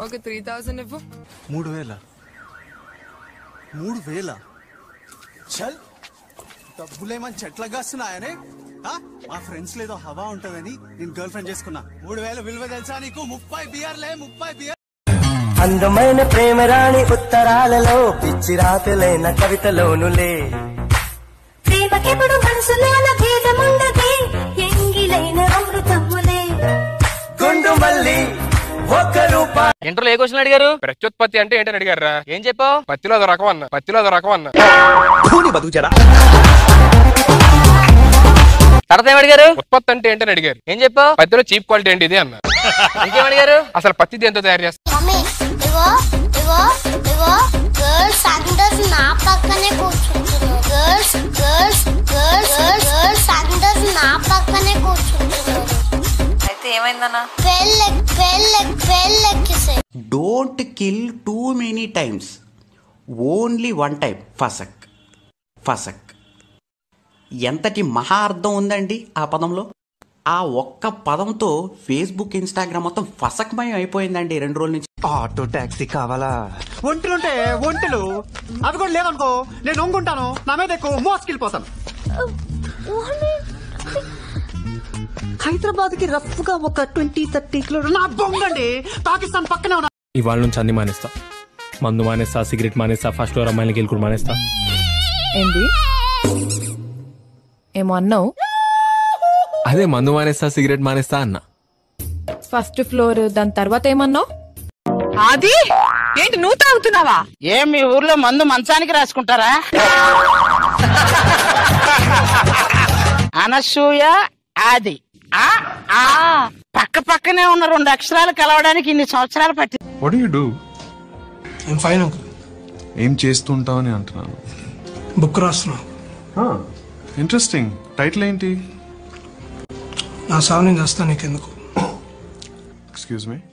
ఒక three thousand ఇవ్వు మూడు వేల మూడు వేల చల్ డబ్బులేమని చెట్లకు కాస్తున్నాయనే ఆ? మా ఫ్రెండ్స్ లేదో హవా ఉంటదని నేను గర్ల్ ఫ్రెండ్ చేసుకున్నా మూడు వేల విలువ తెలుసా నీకు ముప్పై బియర్లే ముప్పై బియర్ అందమైన ప్రేమరాణి ఉత్తరాలలో పిచ్చి రాతలైన కవితలోనులే ప్రేమకెప్పుడు మనసులోన భేదముండదే ఎంగిలైన అమృతములే గుండు మళ్ళీ ఒక్క రూపాయి ఇంటర్లో ఏ క్వశ్చన్ అడిగారు ప్రత్యుత్పత్తి అంటే ఏంటని అడిగారా ఏం చెప్పావు పత్తిలో అదో రకం అన్న పత్తిలో అదో రకం అన్న తర్వాత ఏం అడిగారు ఉత్పత్తి అంటే ఏంటని అడిగారు ఏం చెప్పావు పత్తిలో చీప్ క్వాలిటీ ఏంటి ఇది అన్న ఇంకేం అడిగారు అసలు పత్తి దేంతో తయారు చేస్తారు మమ్మీ ఇగో ఇగో ఇగో గర్ల్స్ అందరు నా పక్కనే కూర్చుంటున్నారు గర్ల్స్ గర్ల్స్ గర్ల్స్ గర్ల్స్ అందరు నా పక్కనే కూర్చుంటున్నారు అయితే ఏమైందన్నా పెళ్ళె పెళ్ళె పెళ్ళెక్కిసే don't kill too many times only one time ఫసక్ ఫసక్ ఎంతటి మహా అర్థం ఉందండి ఆ పదంలో ఆ ఒక్క పదంతో ఫేస్బుక్ ఇన్స్టాగ్రామ్ మొత్తం ఫసక్మయం అయిపోయిందండి రెండు రోజుల నుంచి ఆటో టాక్సీ కావాలా ఒంటలుంటే ఒంటలు అవి కూడా లేవనుకో నేను ఒంగుంటాను నా మీద ఎక్కువ మోసుకెళ్ళిపోతాను హైదరాబాద్ కి రఫ్ గా ఒక ట్వంటీ థర్టీ కిలో నా బొంగండి పాకిస్తాన్ పక్కనే ఉన్నా ఇవాళ నుంచి అన్ని మానేస్తా మందు మానేస్తా సిగరెట్ మానేస్తా ఫస్ట్ ఫ్లోర్ అమ్మాయిలకి వెళ్ళి మానేస్తా ఏంటి ఏమో అన్నావు అదే మందు మానేస్తా సిగరెట్ మానేస్తా అన్న ఫస్ట్ ఫ్లోర్ దాని తర్వాత ఏమన్నావు అది ఏంటి నువ్వు తాగుతున్నావా ఏం మీ ఊర్లో మందు మంచానికి రాసుకుంటారా అనసూయ ఆది ఆ ఆ పక్క పక్కనే ఉన్న రెండు అక్షరాలు కలవడానికి ఇన్ని సంవత్సరాలు పట్టి వాట్ యు డూ ఫైన్ ఏం చేస్తుంటావని అంటున్నాను బుక్ రాస్తున్నా ఇంట్రెస్టింగ్ టైటిల్ ఏంటి నా సాగు నేను చేస్తాను నీకెందుకు ఎక్స్క్యూజ్ మీ